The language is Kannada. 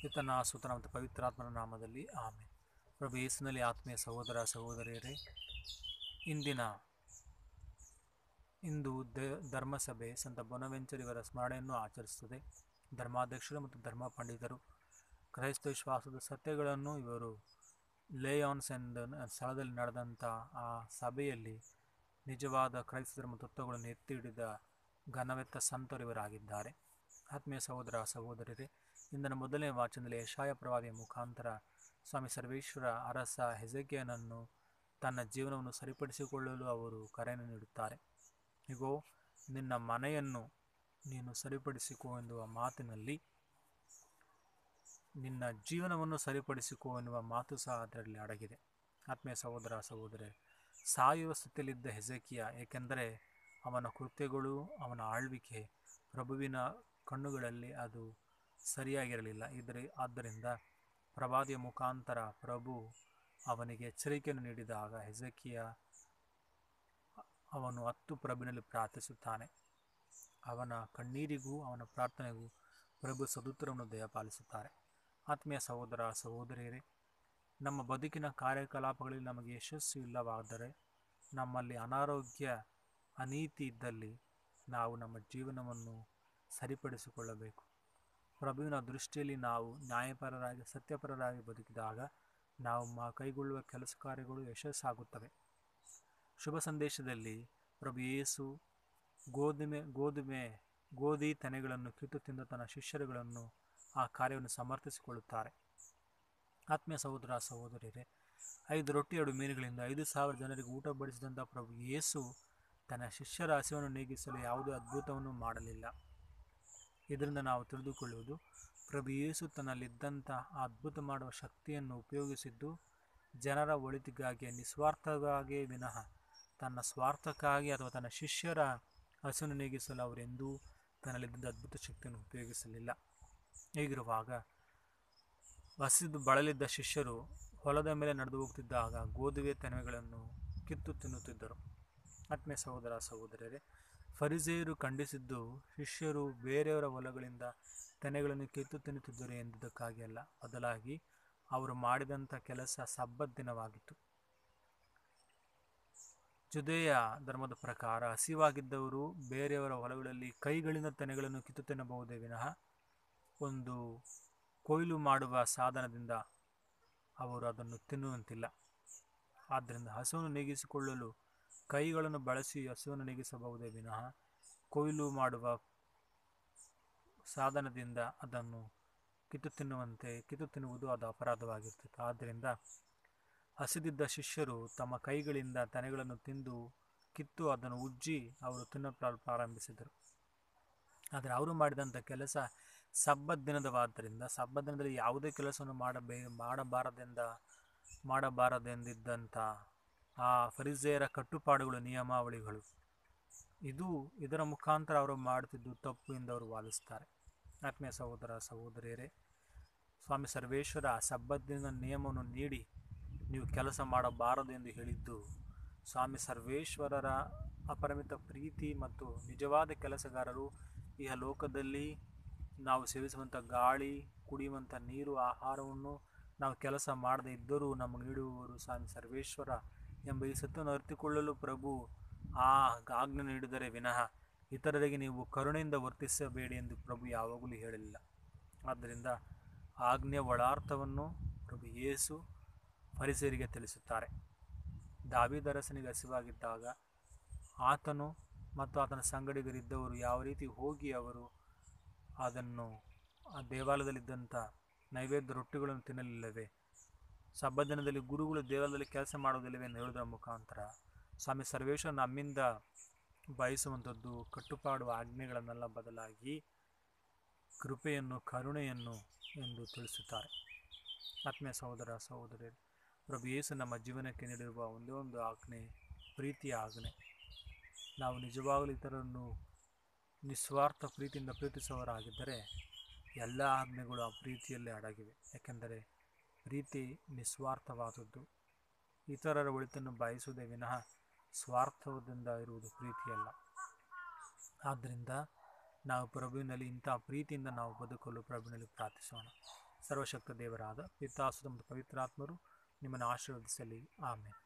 ಪಿತನ ಸುತನ ಮತ್ತು ಪವಿತ್ರಾತ್ಮನ ನಾಮದಲ್ಲಿ ಆಮೆ ಪ್ರಭು ಯೇಸುನಲ್ಲಿ ಆತ್ಮೀಯ ಸಹೋದರ ಸಹೋದರಿಯರೇ ಇಂದಿನ ಇಂದು ದ ಧರ್ಮಸಭೆ ಸಂತ ಬೊನವೆಂಚರ್ ಇವರ ಸ್ಮರಣೆಯನ್ನು ಆಚರಿಸುತ್ತದೆ ಧರ್ಮಾಧ್ಯಕ್ಷರು ಮತ್ತು ಧರ್ಮ ಪಂಡಿತರು ಕ್ರೈಸ್ತ ವಿಶ್ವಾಸದ ಸತ್ಯಗಳನ್ನು ಇವರು ಲೇಯಾನ್ಸ್ ಎಂದ ಸ್ಥಳದಲ್ಲಿ ನಡೆದಂಥ ಆ ಸಭೆಯಲ್ಲಿ ನಿಜವಾದ ಕ್ರೈಸ್ತ ಧರ್ಮ ತತ್ವಗಳನ್ನು ಎತ್ತಿ ಹಿಡಿದ ಘನವೆತ್ತ ಸಂತರು ಇವರಾಗಿದ್ದಾರೆ ಆತ್ಮೀಯ ಸಹೋದರ ಸಹೋದರರೇ ಇಂದಿನ ಮೊದಲನೇ ವಾಚನದಲ್ಲಿ ಯಶಾಯ ಪ್ರವಾದಿಯ ಮುಖಾಂತರ ಸ್ವಾಮಿ ಸರ್ವೇಶ್ವರ ಅರಸ ಹೆಜಕಿಯನನ್ನು ತನ್ನ ಜೀವನವನ್ನು ಸರಿಪಡಿಸಿಕೊಳ್ಳಲು ಅವರು ಕರೆಯನ್ನು ನೀಡುತ್ತಾರೆ ಇಗೋ ನಿನ್ನ ಮನೆಯನ್ನು ನೀನು ಸರಿಪಡಿಸಿಕೋ ಎನ್ನುವ ಮಾತಿನಲ್ಲಿ ನಿನ್ನ ಜೀವನವನ್ನು ಸರಿಪಡಿಸಿಕೋ ಎನ್ನುವ ಮಾತು ಸಹ ಅದರಲ್ಲಿ ಅಡಗಿದೆ ಆತ್ಮೀಯ ಸಹೋದರ ಸಹೋದರೇ ಸಾಯುವ ಸ್ಥಿತಿಯಲ್ಲಿದ್ದ ಹೆಜಕಿಯ ಏಕೆಂದರೆ ಅವನ ಕೃತ್ಯಗಳು ಅವನ ಆಳ್ವಿಕೆ ಪ್ರಭುವಿನ ಕಣ್ಣುಗಳಲ್ಲಿ ಅದು ಸರಿಯಾಗಿರಲಿಲ್ಲ ಇದರ ಆದ್ದರಿಂದ ಪ್ರವಾದಿಯ ಮುಖಾಂತರ ಪ್ರಭು ಅವನಿಗೆ ಎಚ್ಚರಿಕೆಯನ್ನು ನೀಡಿದಾಗ ಹೆಜಕಿಯ ಅವನು ಹತ್ತು ಪ್ರಭುವಿನಲ್ಲಿ ಪ್ರಾರ್ಥಿಸುತ್ತಾನೆ ಅವನ ಕಣ್ಣೀರಿಗೂ ಅವನ ಪ್ರಾರ್ಥನೆಗೂ ಪ್ರಭು ಸದುತ್ತರವನ್ನು ದಯಪಾಲಿಸುತ್ತಾರೆ ಆತ್ಮೀಯ ಸಹೋದರ ಸಹೋದರಿಯರೇ ನಮ್ಮ ಬದುಕಿನ ಕಾರ್ಯಕಲಾಪಗಳಲ್ಲಿ ನಮಗೆ ಯಶಸ್ಸು ಇಲ್ಲವಾದರೆ ನಮ್ಮಲ್ಲಿ ಅನಾರೋಗ್ಯ ಅನೀತಿ ಇದ್ದಲ್ಲಿ ನಾವು ನಮ್ಮ ಜೀವನವನ್ನು ಸರಿಪಡಿಸಿಕೊಳ್ಳಬೇಕು ಪ್ರಭುವಿನ ದೃಷ್ಟಿಯಲ್ಲಿ ನಾವು ನ್ಯಾಯಪರರಾಗಿ ಸತ್ಯಪರರಾಗಿ ಬದುಕಿದಾಗ ನಾವು ಮ ಕೈಗೊಳ್ಳುವ ಕೆಲಸ ಕಾರ್ಯಗಳು ಯಶಸ್ಸಾಗುತ್ತವೆ ಶುಭ ಸಂದೇಶದಲ್ಲಿ ಪ್ರಭು ಯೇಸು ಗೋಧುಮೆ ಗೋಧುಮೆ ಗೋಧಿ ತೆನೆಗಳನ್ನು ಕಿತ್ತು ತಿಂದ ತನ್ನ ಶಿಷ್ಯರುಗಳನ್ನು ಆ ಕಾರ್ಯವನ್ನು ಸಮರ್ಥಿಸಿಕೊಳ್ಳುತ್ತಾರೆ ಆತ್ಮೀಯ ಸಹೋದರ ಸಹೋದರಿಯರೇ ಐದು ರೊಟ್ಟಿ ಎರಡು ಮೀನುಗಳಿಂದ ಐದು ಸಾವಿರ ಜನರಿಗೆ ಊಟ ಬಡಿಸಿದಂಥ ಪ್ರಭು ಯೇಸು ತನ್ನ ಶಿಷ್ಯರ ಹಸಿವನ್ನು ನೀಗಿಸಲು ಯಾವುದೇ ಅದ್ಭುತವನ್ನು ಮಾಡಲಿಲ್ಲ ಇದರಿಂದ ನಾವು ತಿಳಿದುಕೊಳ್ಳುವುದು ಪ್ರಭು ಯೇಸು ತನ್ನಲ್ಲಿದ್ದಂಥ ಆ ಅದ್ಭುತ ಮಾಡುವ ಶಕ್ತಿಯನ್ನು ಉಪಯೋಗಿಸಿದ್ದು ಜನರ ಒಳಿತಿಗಾಗಿ ನಿಸ್ವಾರ್ಥವಾಗಿ ವಿನಃ ತನ್ನ ಸ್ವಾರ್ಥಕ್ಕಾಗಿ ಅಥವಾ ತನ್ನ ಶಿಷ್ಯರ ಹಸಿವನ್ನು ನೀಗಿಸಲು ಅವರೆಂದೂ ತನ್ನಲ್ಲಿದ್ದ ಅದ್ಭುತ ಶಕ್ತಿಯನ್ನು ಉಪಯೋಗಿಸಲಿಲ್ಲ ಹೀಗಿರುವಾಗ ಹಸಿದು ಬಳಲಿದ್ದ ಶಿಷ್ಯರು ಹೊಲದ ಮೇಲೆ ನಡೆದು ಹೋಗ್ತಿದ್ದಾಗ ಗೋಧುವೆ ತೆನೆಗಳನ್ನು ಕಿತ್ತು ತಿನ್ನುತ್ತಿದ್ದರು ಆತ್ಮೀಯ ಸಹೋದರ ಸಹೋದರರೇ ಫರಿಸೇಯರು ಖಂಡಿಸಿದ್ದು ಶಿಷ್ಯರು ಬೇರೆಯವರ ಹೊಲಗಳಿಂದ ತೆನೆಗಳನ್ನು ಕಿತ್ತು ತಿನ್ನುತ್ತಿದ್ದರು ಎಂಬುದಕ್ಕಾಗಿ ಅಲ್ಲ ಬದಲಾಗಿ ಅವರು ಮಾಡಿದಂಥ ಕೆಲಸ ಸಬ್ಬತ್ ದಿನವಾಗಿತ್ತು ಜುದೇಯ ಧರ್ಮದ ಪ್ರಕಾರ ಹಸಿವಾಗಿದ್ದವರು ಬೇರೆಯವರ ಹೊಲಗಳಲ್ಲಿ ಕೈಗಳಿಂದ ತೆನೆಗಳನ್ನು ಕಿತ್ತು ತಿನ್ನಬಹುದೇ ವಿನಃ ಒಂದು ಕೊಯ್ಲು ಮಾಡುವ ಸಾಧನದಿಂದ ಅವರು ಅದನ್ನು ತಿನ್ನುವಂತಿಲ್ಲ ಆದ್ದರಿಂದ ಹಸುವನ್ನು ನೀಗಿಸಿಕೊಳ್ಳಲು ಕೈಗಳನ್ನು ಬಳಸಿ ಹಸುವನ್ನು ನೀಗಿಸಬಹುದೇ ವಿನಃ ಕೊಯ್ಲು ಮಾಡುವ ಸಾಧನದಿಂದ ಅದನ್ನು ಕಿತ್ತು ತಿನ್ನುವಂತೆ ಕಿತ್ತು ತಿನ್ನುವುದು ಅದು ಅಪರಾಧವಾಗಿರ್ತಿತ್ತು ಆದ್ದರಿಂದ ಹಸಿದಿದ್ದ ಶಿಷ್ಯರು ತಮ್ಮ ಕೈಗಳಿಂದ ತೆನೆಗಳನ್ನು ತಿಂದು ಕಿತ್ತು ಅದನ್ನು ಉಜ್ಜಿ ಅವರು ತಿನ್ನ ಪ್ರಾರಂಭಿಸಿದರು ಆದರೆ ಅವರು ಮಾಡಿದಂಥ ಕೆಲಸ ಸಬ್ಬತ್ ದಿನದವಾದ್ದರಿಂದ ಸಬ್ಬತ್ ದಿನದಲ್ಲಿ ಯಾವುದೇ ಕೆಲಸವನ್ನು ಮಾಡಬೇ ಮಾಡಬಾರದೆಂದ ಮಾಡಬಾರದೆಂದಿದ್ದಂಥ ಆ ಫರಿಸೇಯರ ಕಟ್ಟುಪಾಡುಗಳು ನಿಯಮಾವಳಿಗಳು ಇದು ಇದರ ಮುಖಾಂತರ ಅವರು ಮಾಡುತ್ತಿದ್ದು ತಪ್ಪು ಎಂದು ಅವರು ವಾದಿಸ್ತಾರೆ ಆತ್ಮೀಯ ಸಹೋದರ ಸಹೋದರಿಯರೇ ಸ್ವಾಮಿ ಸರ್ವೇಶ್ವರ ಸಬ್ಬತ್ತಿನ ನಿಯಮವನ್ನು ನೀಡಿ ನೀವು ಕೆಲಸ ಮಾಡಬಾರದು ಎಂದು ಹೇಳಿದ್ದು ಸ್ವಾಮಿ ಸರ್ವೇಶ್ವರರ ಅಪರಿಮಿತ ಪ್ರೀತಿ ಮತ್ತು ನಿಜವಾದ ಕೆಲಸಗಾರರು ಈ ಲೋಕದಲ್ಲಿ ನಾವು ಸೇವಿಸುವಂಥ ಗಾಳಿ ಕುಡಿಯುವಂಥ ನೀರು ಆಹಾರವನ್ನು ನಾವು ಕೆಲಸ ಮಾಡದೇ ಇದ್ದರೂ ನಮಗೆ ನೀಡುವವರು ಸ್ವಾಮಿ ಸರ್ವೇಶ್ವರ ಎಂಬ ಈ ಸತ್ಯವನ್ನು ಅರಿತುಕೊಳ್ಳಲು ಪ್ರಭು ಆ ಆಜ್ಞೆ ನೀಡಿದರೆ ವಿನಃ ಇತರರಿಗೆ ನೀವು ಕರುಣೆಯಿಂದ ವರ್ತಿಸಬೇಡಿ ಎಂದು ಪ್ರಭು ಯಾವಾಗಲೂ ಹೇಳಲಿಲ್ಲ ಆದ್ದರಿಂದ ಆಜ್ಞೆಯ ಒಳಾರ್ಥವನ್ನು ಪ್ರಭು ಯೇಸು ಪರಿಸರಿಗೆ ತಿಳಿಸುತ್ತಾರೆ ದಾವಿದರಸನಿಗೆ ಹಸಿವಾಗಿದ್ದಾಗ ಆತನು ಮತ್ತು ಆತನ ಸಂಗಡಿಗರಿದ್ದವರು ಯಾವ ರೀತಿ ಹೋಗಿ ಅವರು ಅದನ್ನು ಆ ದೇವಾಲಯದಲ್ಲಿದ್ದಂಥ ನೈವೇದ್ಯ ರೊಟ್ಟಿಗಳನ್ನು ತಿನ್ನಲಿಲ್ಲವೇ ಸಬ್ಬದಿನದಲ್ಲಿ ಗುರುಗಳು ದೇವಾಲಯದಲ್ಲಿ ಕೆಲಸ ಮಾಡೋದಿಲ್ಲವೇ ಎಂದು ಹೇಳುವುದರ ಮುಖಾಂತರ ಸ್ವಾಮಿ ಸರ್ವೇಶ್ವರ ನಮ್ಮಿಂದ ಬಯಸುವಂಥದ್ದು ಕಟ್ಟುಪಾಡು ಆಜ್ಞೆಗಳನ್ನೆಲ್ಲ ಬದಲಾಗಿ ಕೃಪೆಯನ್ನು ಕರುಣೆಯನ್ನು ಎಂದು ತಿಳಿಸುತ್ತಾರೆ ಆತ್ಮೀಯ ಸಹೋದರ ಸಹೋದರಿಯರು ಪ್ರಭು ಯೇಸು ನಮ್ಮ ಜೀವನಕ್ಕೆ ನೀಡಿರುವ ಒಂದೇ ಒಂದು ಆಜ್ಞೆ ಪ್ರೀತಿಯ ಆಜ್ಞೆ ನಾವು ನಿಜವಾಗಲೂ ಇತರರನ್ನು ನಿಸ್ವಾರ್ಥ ಪ್ರೀತಿಯಿಂದ ಪ್ರೀತಿಸುವವರಾಗಿದ್ದರೆ ಎಲ್ಲ ಆಜ್ಞೆಗಳು ಆ ಪ್ರೀತಿಯಲ್ಲೇ ಅಡಗಿವೆ ಯಾಕೆಂದರೆ ಪ್ರೀತಿ ನಿಸ್ವಾರ್ಥವಾದದ್ದು ಇತರರ ಒಳಿತನ್ನು ಬಯಸುವುದೇ ವಿನಃ ಸ್ವಾರ್ಥದಿಂದ ಇರುವುದು ಪ್ರೀತಿಯಲ್ಲ ಆದ್ದರಿಂದ ನಾವು ಪ್ರಭುವಿನಲ್ಲಿ ಇಂಥ ಪ್ರೀತಿಯಿಂದ ನಾವು ಬದುಕಲು ಪ್ರಭುವಿನಲ್ಲಿ ಪ್ರಾರ್ಥಿಸೋಣ ಸರ್ವಶಕ್ತ ದೇವರಾದ ಪಿತಾಸುತ ಮತ್ತು ಪವಿತ್ರಾತ್ಮರು ನಿಮ್ಮನ್ನು ಆಶೀರ್ವದಿಸಲಿ ಆಮೇಲೆ